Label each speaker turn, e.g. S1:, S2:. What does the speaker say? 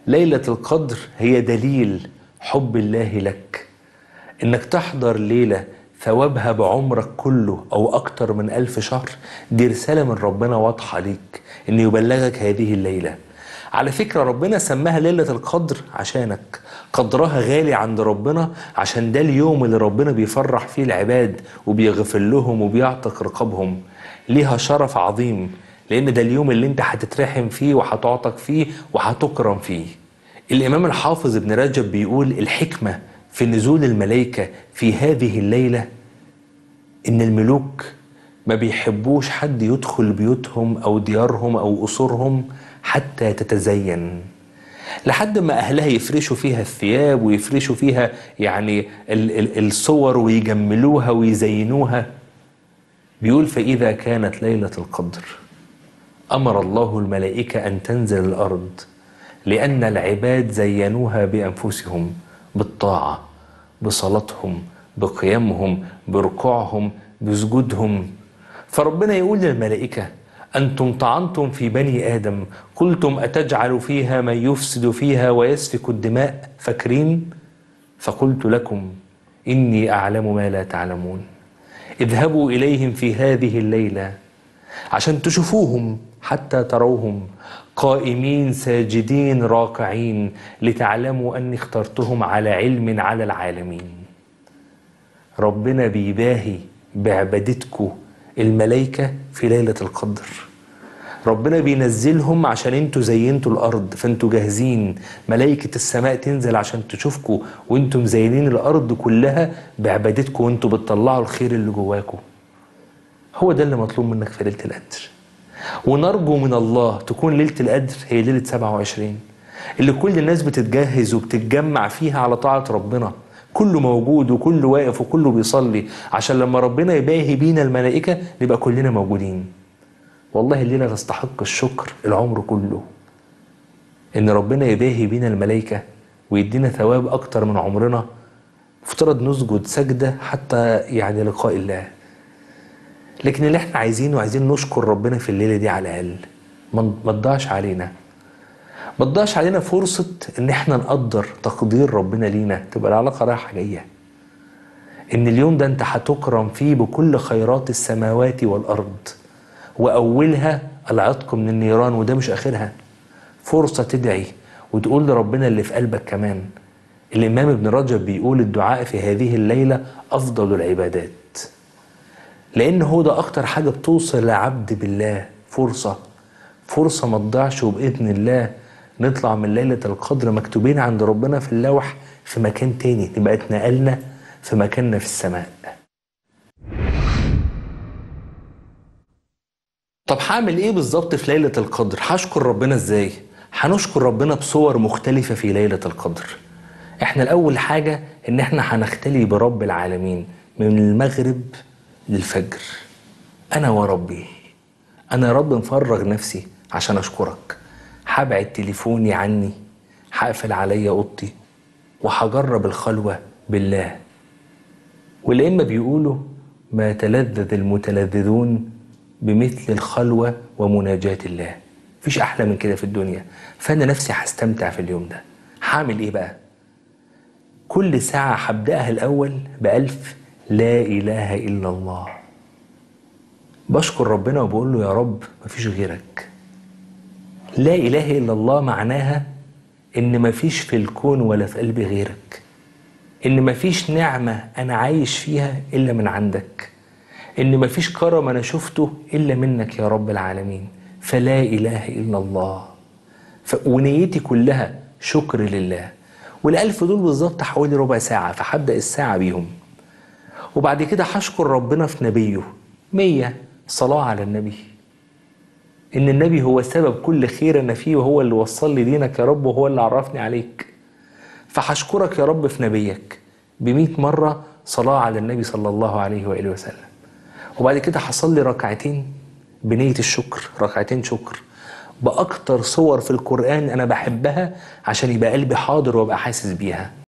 S1: ليلة القدر هي دليل حب الله لك انك تحضر ليلة ثوابها بعمرك كله او اكتر من الف شهر دي رسالة من ربنا واضحة ليك ان يبلغك هذه الليلة على فكرة ربنا سماها ليلة القدر عشانك قدرها غالي عند ربنا عشان ده اليوم اللي ربنا بيفرح فيه العباد وبيغفر لهم وبيعتق رقابهم ليها شرف عظيم لان ده اليوم اللي انت هتترحم فيه وهتعتق فيه وهتكرم فيه الامام الحافظ ابن رجب بيقول الحكمة في نزول الملائكة في هذه الليلة ان الملوك ما بيحبوش حد يدخل بيوتهم او ديارهم او قصورهم حتى تتزين لحد ما اهلها يفرشوا فيها الثياب ويفرشوا فيها يعني ال ال الصور ويجملوها ويزينوها بيقول فاذا كانت ليله القدر امر الله الملائكه ان تنزل الارض لان العباد زينوها بانفسهم بالطاعه بصلاتهم بقيامهم بركوعهم بسجودهم فربنا يقول للملائكه أنتم طعنتم في بني آدم قلتم أتجعل فيها من يفسد فيها ويسفك الدماء فاكرين فقلت لكم إني أعلم ما لا تعلمون اذهبوا إليهم في هذه الليلة عشان تشوفوهم حتى تروهم قائمين ساجدين راكعين لتعلموا أني اخترتهم على علم على العالمين ربنا بيباهي بعبادتكم الملائكة في ليلة القدر ربنا بينزلهم عشان انتوا زينتوا الارض فانتوا جاهزين ملائكة السماء تنزل عشان تشوفكم وانتوا مزينين الارض كلها بعبادتكم وانتوا بتطلعوا الخير اللي جواكم هو ده اللي مطلوب منك في ليلة القدر ونرجو من الله تكون ليلة القدر هي ليلة 27 اللي كل الناس بتتجهز وبتتجمع فيها على طاعة ربنا كله موجود وكله واقف وكله بيصلي عشان لما ربنا يباهي بينا الملائكة نبقى كلنا موجودين والله الليلة تستحق الشكر العمر كله إن ربنا يباهي بينا الملائكة ويدينا ثواب أكتر من عمرنا مفترض نسجد سجدة حتى يعني لقاء الله لكن اللي احنا عايزينه عايزين نشكر ربنا في الليلة دي على الأقل ما تضيعش علينا ما تضيعش علينا فرصة إن إحنا نقدر تقدير ربنا لينا تبقى العلاقة رايحة جاية. إن اليوم ده أنت هتكرم فيه بكل خيرات السماوات والأرض وأولها العتق من النيران وده مش آخرها. فرصة تدعي وتقول لربنا اللي في قلبك كمان. الإمام ابن رجب بيقول الدعاء في هذه الليلة أفضل العبادات. لأن هو ده أكتر حاجة بتوصل لعبد بالله فرصة فرصة ما تضيعش وبإذن الله نطلع من ليلة القدر مكتوبين عند ربنا في اللوح في مكان تاني نبقى اتنقلنا في مكاننا في السماء طب هعمل ايه بالظبط في ليلة القدر هشكر ربنا ازاي هنشكر ربنا بصور مختلفة في ليلة القدر احنا الاول حاجة ان احنا هنختلي برب العالمين من المغرب للفجر انا وربي انا يا رب مفرغ نفسي عشان اشكرك هبعد تليفوني عني هقفل عليا اوضتي وهجرب الخلوه بالله والائمه بيقولوا ما تلذذ المتلذذون بمثل الخلوه ومناجاه الله مفيش احلى من كده في الدنيا فانا نفسي هستمتع في اليوم ده هعمل ايه بقى كل ساعه هبداها الاول بالف لا اله الا الله بشكر ربنا وبقول له يا رب مفيش غيرك لا إله إلا الله معناها إن مفيش في الكون ولا في قلبي غيرك إن مفيش نعمة أنا عايش فيها إلا من عندك إن مفيش كرم أنا شفته إلا منك يا رب العالمين فلا إله إلا الله ف... ونيتي كلها شكر لله والألف دول بالظبط حوالي ربع ساعة فهبدأ الساعة بيهم وبعد كده هشكر ربنا في نبيه مية صلاة على النبي إن النبي هو سبب كل خير أنا فيه وهو اللي وصل لي دينك يا رب وهو اللي عرفني عليك فهشكرك يا رب في نبيك بمئة مرة صلاة على النبي صلى الله عليه وآله وسلم وبعد كده هصلي ركعتين بنية الشكر ركعتين شكر بأكتر صور في القرآن أنا بحبها عشان يبقى قلبي حاضر وأبقى حاسس بيها